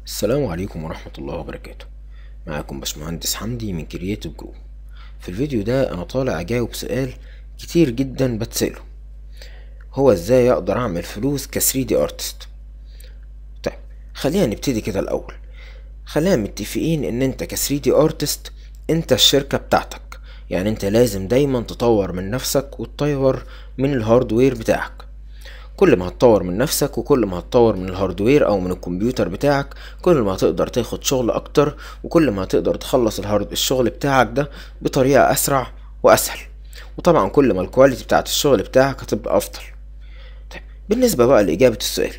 السلام عليكم ورحمة الله وبركاته معاكم باشمهندس حمدي من كرييتيف جروب في الفيديو ده انا طالع اجاوب سؤال كتير جدا بتسأله هو ازاي اقدر اعمل فلوس ك 3 دي ارتست طيب خلينا نبتدي كده الاول خلينا متفقين ان انت ك 3 دي ارتست انت الشركة بتاعتك يعني انت لازم دايما تطور من نفسك وتطور من الهاردوير بتاعك كل ما هتطور من نفسك وكل ما هتطور من الهاردوير او من الكمبيوتر بتاعك كل ما هتقدر تاخد شغل اكتر وكل ما هتقدر تخلص الهارد الشغل بتاعك ده بطريقة اسرع واسهل وطبعا كل ما الكواليتي بتاعت الشغل بتاعك هتبقى افضل طيب بالنسبة بقى لإجابة السؤال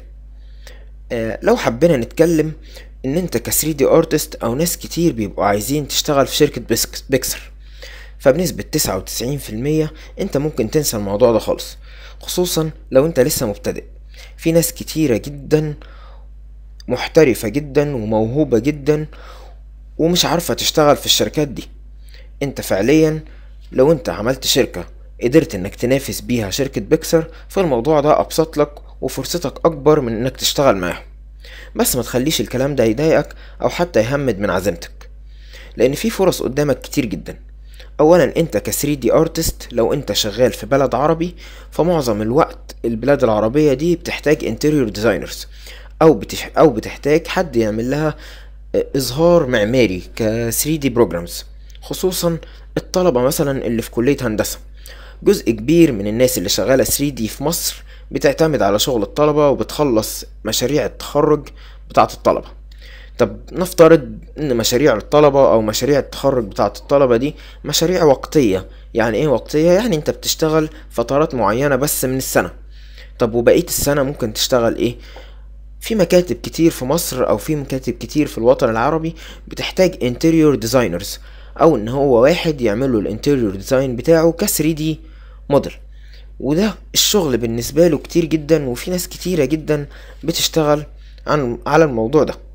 آه لو حبينا نتكلم ان انت ك 3 دي ارتست او ناس كتير بيبقوا عايزين تشتغل في شركة بيسك- بيكسر فبنسبة تسعة وتسعين في المية انت ممكن تنسى الموضوع ده خالص خصوصا لو انت لسه مبتدئ في ناس كتيرة جدا محترفة جدا وموهوبة جدا ومش عارفة تشتغل في الشركات دي انت فعليا لو انت عملت شركة قدرت انك تنافس بيها شركة بيكسر فالموضوع ده ابسط لك وفرصتك اكبر من انك تشتغل معاهم بس ما تخليش الكلام ده يضايقك او حتى يهمد من عزيمتك لان في فرص قدامك كتير جدا اولا انت ك 3 دي ارتست لو انت شغال في بلد عربي فمعظم الوقت البلاد العربية دي بتحتاج انتيريور ديزاينرز او بتح او بتحتاج حد يعمل لها اه، اظهار معماري ك 3 دي بروجرامز خصوصا الطلبة مثلا اللي في كلية هندسة جزء كبير من الناس اللي شغالة 3 دي في مصر بتعتمد على شغل الطلبة وبتخلص مشاريع التخرج بتاعة الطلبة طب نفترض ان مشاريع الطلبة او مشاريع التخرج بتاعة الطلبة دي مشاريع وقتية يعني ايه وقتية يعني انت بتشتغل فترات معينة بس من السنة طب وبقية السنة ممكن تشتغل ايه في مكاتب كتير في مصر او في مكاتب كتير في الوطن العربي بتحتاج انتيريور ديزاينرز او ان هو واحد يعمل له الانتيريور ديزاين بتاعه ك 3 دي موديل وده الشغل بالنسبة له كتير جدا وفي ناس كتيرة جدا بتشتغل عن على الموضوع ده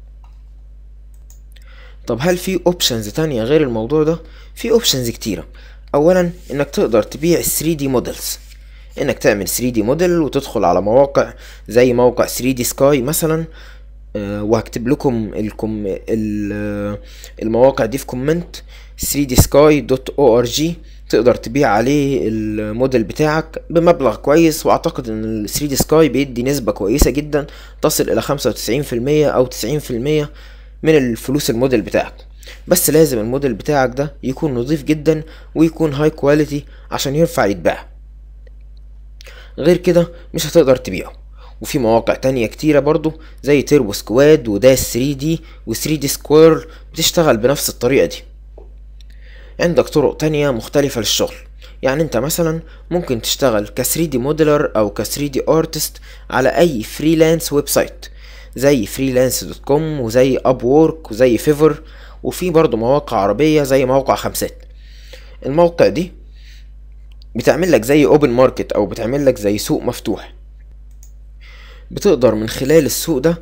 طب هل في اوبشنز تانية غير الموضوع ده في اوبشنز كتيرة اولا انك تقدر تبيع 3 دي موديلز انك تعمل 3 دي موديل وتدخل على مواقع زي موقع 3 دي سكاي مثلا آه، وهكتب لكم الكم ال- آه، المواقع دي في كومنت 3dsky.org تقدر تبيع عليه الموديل بتاعك بمبلغ كويس واعتقد ان ال 3 دي سكاي بيدي نسبة كويسة جدا تصل الى 95% او 90% من الفلوس الموديل بتاعك بس لازم الموديل بتاعك ده يكون نظيف جدا ويكون هاي كواليتي عشان ينفع يتباع غير كده مش هتقدر تبيعه وفي مواقع تانية كتيرة برضو زي تيربو سكواد وداس 3 دي و 3 دي سكوير بتشتغل بنفس الطريقة دي عندك طرق تانية مختلفة للشغل يعني انت مثلا ممكن تشتغل ك 3 دي موديلر او ك 3 دي ارتست على اي فريلانس ويب سايت زي فريلانس دوت كوم وزي اب وورك وزي فيفر وفي برضو مواقع عربية زي موقع خمسات الموقع دي بتعمل لك زي اوبن ماركت او بتعمل لك زي سوق مفتوح بتقدر من خلال السوق ده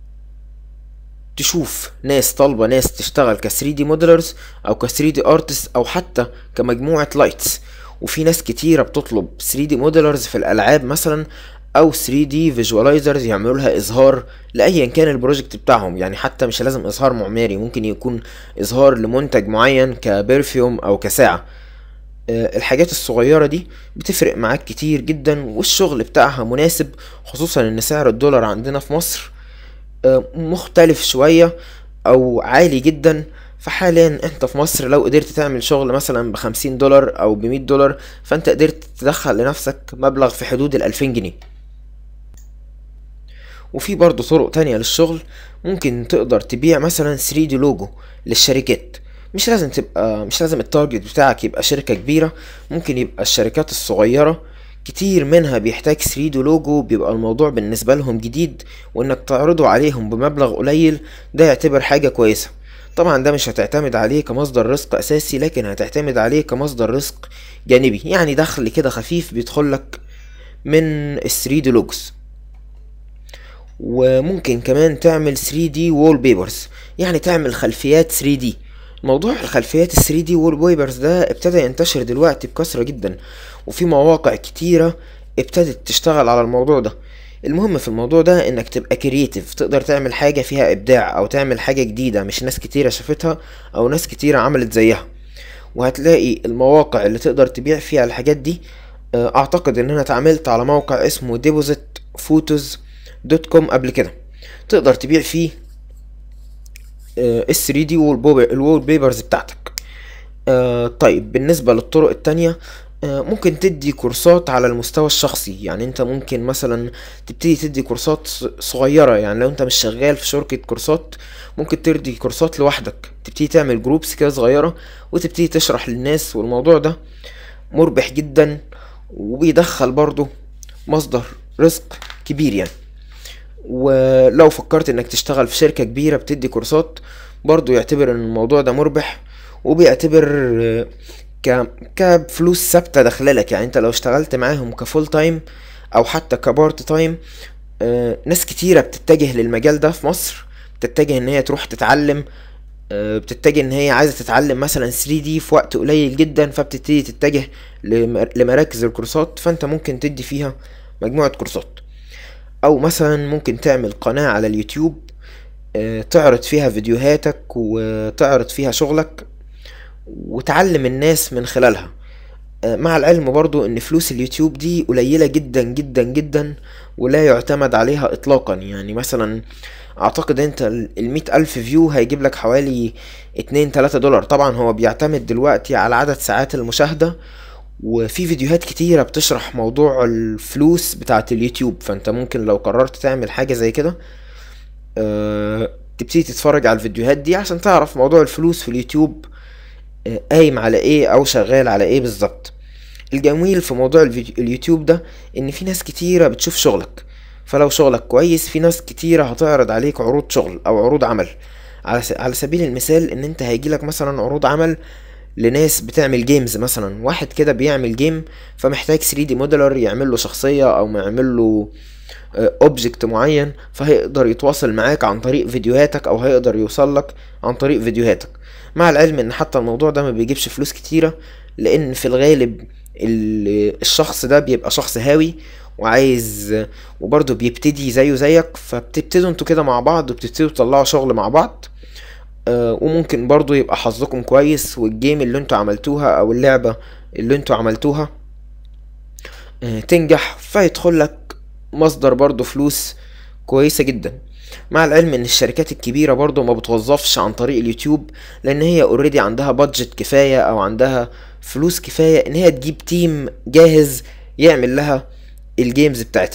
تشوف ناس طالبة ناس تشتغل ك 3 دي موديلرز او ك 3 دي ارتست او حتى كمجموعة لايتس وفي ناس كتيرة بتطلب 3 دي موديلرز في الالعاب مثلا او 3 دي فيجواليزرز يعملوا لها اظهار لايا كان البروجكت بتاعهم يعني حتى مش لازم اظهار معماري ممكن يكون اظهار لمنتج معين كبرفيوم او كساعة آه، الحاجات الصغيرة دي بتفرق معاك كتير جدا والشغل بتاعها مناسب خصوصا ان سعر الدولار عندنا في مصر آه، مختلف شوية او عالي جدا فحاليا انت في مصر لو قدرت تعمل شغل مثلا بخمسين دولار او بمية دولار فانت قدرت تدخل لنفسك مبلغ في حدود الالفين جنيه وفي برضه طرق تانية للشغل ممكن تقدر تبيع مثلا 3 دي لوجو للشركات مش لازم تبقى مش لازم التارجت بتاعك يبقى شركة كبيرة ممكن يبقى الشركات الصغيرة كتير منها بيحتاج 3 دي لوجو بيبقى الموضوع بالنسبة لهم جديد وانك تعرضه عليهم بمبلغ قليل ده يعتبر حاجة كويسة طبعا ده مش هتعتمد عليه كمصدر رزق اساسي لكن هتعتمد عليه كمصدر رزق جانبي يعني دخل كده خفيف بيدخلك من ال 3 دي لوجوز وممكن كمان تعمل 3D وول بيبرز يعني تعمل خلفيات 3D موضوع الخلفيات ال 3D وول بيبرز ده ابتدى ينتشر دلوقتي بكثرة جدا وفي مواقع كتيرة ابتدت تشتغل على الموضوع ده المهم في الموضوع ده انك تبقى كرييتيف تقدر تعمل حاجة فيها ابداع او تعمل حاجة جديدة مش ناس كتيرة شافتها او ناس كتيرة عملت زيها وهتلاقي المواقع اللي تقدر تبيع فيها الحاجات دي آه، اعتقد ان انا اتعاملت على موقع اسمه ديبوزيت فوتوز دوت كوم قبل كده تقدر تبيع فيه ال 3 دي والوول بيبرز بتاعتك آه، طيب بالنسبة للطرق التانية آه، ممكن تدي كورسات على المستوى الشخصي يعني انت ممكن مثلا تبتدي تدي كورسات ص- صغيرة يعني لو انت مش شغال في شركة كورسات ممكن تدي كورسات لوحدك تبتدي تعمل جروبس كده صغيرة وتبتدي تشرح للناس والموضوع ده مربح جدا وبيدخل برضه مصدر رزق كبير يعني ولو فكرت انك تشتغل في شركة كبيرة بتدي كورسات برضو يعتبر ان الموضوع ده مربح وبيعتبر آه، ك كفلوس ثابتة داخلالك يعني انت لو اشتغلت معاهم كفول تايم او حتى كبارت تايم آه، ناس كتيرة بتتجه للمجال ده في مصر بتتجه ان هي تروح تتعلم آه، بتتجه ان هي عايزة تتعلم مثلا 3 دي في وقت قليل جدا فبتبتدي تتجه لم- لمراكز الكورسات فانت ممكن تدي فيها مجموعة كورسات او مثلا ممكن تعمل قناة على اليوتيوب آه، تعرض فيها فيديوهاتك وتعرض فيها شغلك وتعلم الناس من خلالها آه، مع العلم برضو ان فلوس اليوتيوب دي قليلة جدا جدا جدا ولا يعتمد عليها اطلاقا يعني مثلا اعتقد انت المية الف فيو هيجيب لك حوالي اتنين تلاتة دولار طبعا هو بيعتمد دلوقتي على عدد ساعات المشاهدة وفي فيديوهات كتيرة بتشرح موضوع الفلوس بتاعة اليوتيوب فانت ممكن لو قررت تعمل حاجة زي كده آه، تبتدي تتفرج على الفيديوهات دي عشان تعرف موضوع الفلوس في اليوتيوب آه، قايم على ايه او شغال على ايه بالظبط الجميل في موضوع الفيديو اليوتيوب ده ان في ناس كتيرة بتشوف شغلك فلو شغلك كويس في ناس كتيرة هتعرض عليك عروض شغل او عروض عمل على س- على سبيل المثال ان انت هيجيلك مثلا عروض عمل لناس بتعمل جيمز مثلا واحد كده بيعمل جيم فمحتاج 3 دي موديلر يعمل له شخصية او يعمل له اوبجكت معين فهيقدر يتواصل معاك عن طريق فيديوهاتك او هيقدر يوصل لك عن طريق فيديوهاتك مع العلم ان حتى الموضوع ده ما بيجيبش فلوس كتيرة لان في الغالب ال- الشخص ده بيبقى شخص هاوي وعايز وبرضه بيبتدي زيه زيك فبتبتدوا انتوا كده مع بعض وبتبتدوا تطلعوا شغل مع بعض آه، وممكن برضو يبقى حظكم كويس والجيم اللي انتوا عملتوها او اللعبة اللي انتوا عملتوها آه، تنجح فيدخل لك مصدر برضو فلوس كويسة جدا مع العلم ان الشركات الكبيرة برضو ما بتوظفش عن طريق اليوتيوب لان هي اوريدي عندها بادجت كفاية او عندها فلوس كفاية ان هي تجيب تيم جاهز يعمل لها الجيمز بتاعتها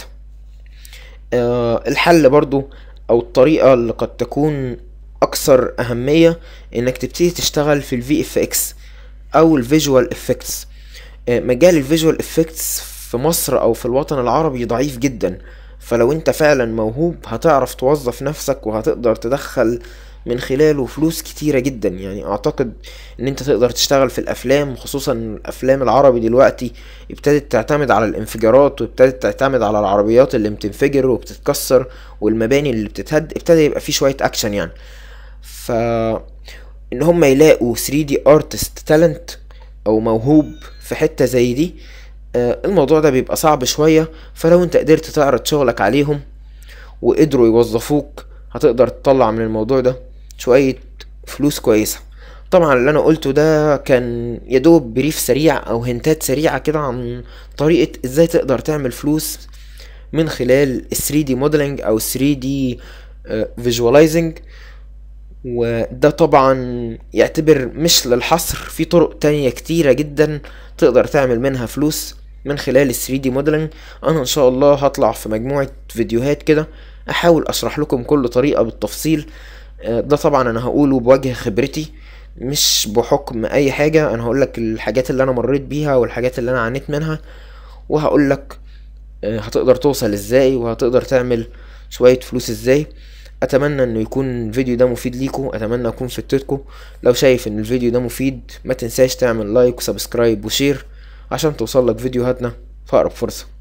آه، الحل برضو او الطريقة اللي قد تكون اكثر اهمية انك تبتدي تشتغل في الفي اف اكس او الفيجوال افكتس مجال الفيجوال افكتس في مصر او في الوطن العربي ضعيف جدا فلو انت فعلا موهوب هتعرف توظف نفسك وهتقدر تدخل من خلاله فلوس كتيرة جدا يعني اعتقد ان انت تقدر تشتغل في الافلام خصوصا الافلام العربي دلوقتي ابتدت تعتمد على الانفجارات وابتدت تعتمد على العربيات اللي بتنفجر وبتتكسر والمباني اللي بتتهد ابتدى يبقى فيه شوية اكشن يعني ف ان هم يلاقوا 3D artist talent او موهوب في حتة زي دي آه، الموضوع ده بيبقى صعب شوية فلو انت قدرت تعرض شغلك عليهم وقدروا يوظفوك هتقدر تطلع من الموضوع ده شوية فلوس كويسة طبعا اللي انا قلته ده كان يدوب بريف سريع او هنتات سريعة كده عن طريقة ازاي تقدر تعمل فلوس من خلال ال 3D modeling او 3D آه، visualizing وده طبعا يعتبر مش للحصر في طرق تانية كتيرة جدا تقدر تعمل منها فلوس من خلال ال 3D modeling انا ان شاء الله هطلع في مجموعة فيديوهات كده احاول اشرح لكم كل طريقة بالتفصيل آه، ده طبعا انا هقوله بوجه خبرتي مش بحكم اي حاجة انا هقولك الحاجات اللي انا مريت بيها والحاجات اللي انا عانيت منها وهقولك آه، هتقدر توصل ازاي وهتقدر تعمل شوية فلوس ازاي اتمنى انه يكون الفيديو ده مفيد ليكم اتمنى اكون فدتكم لو شايف ان الفيديو ده مفيد ما تنساش تعمل لايك وسبسكرايب وشير عشان توصلك فيديوهاتنا في اقرب فرصة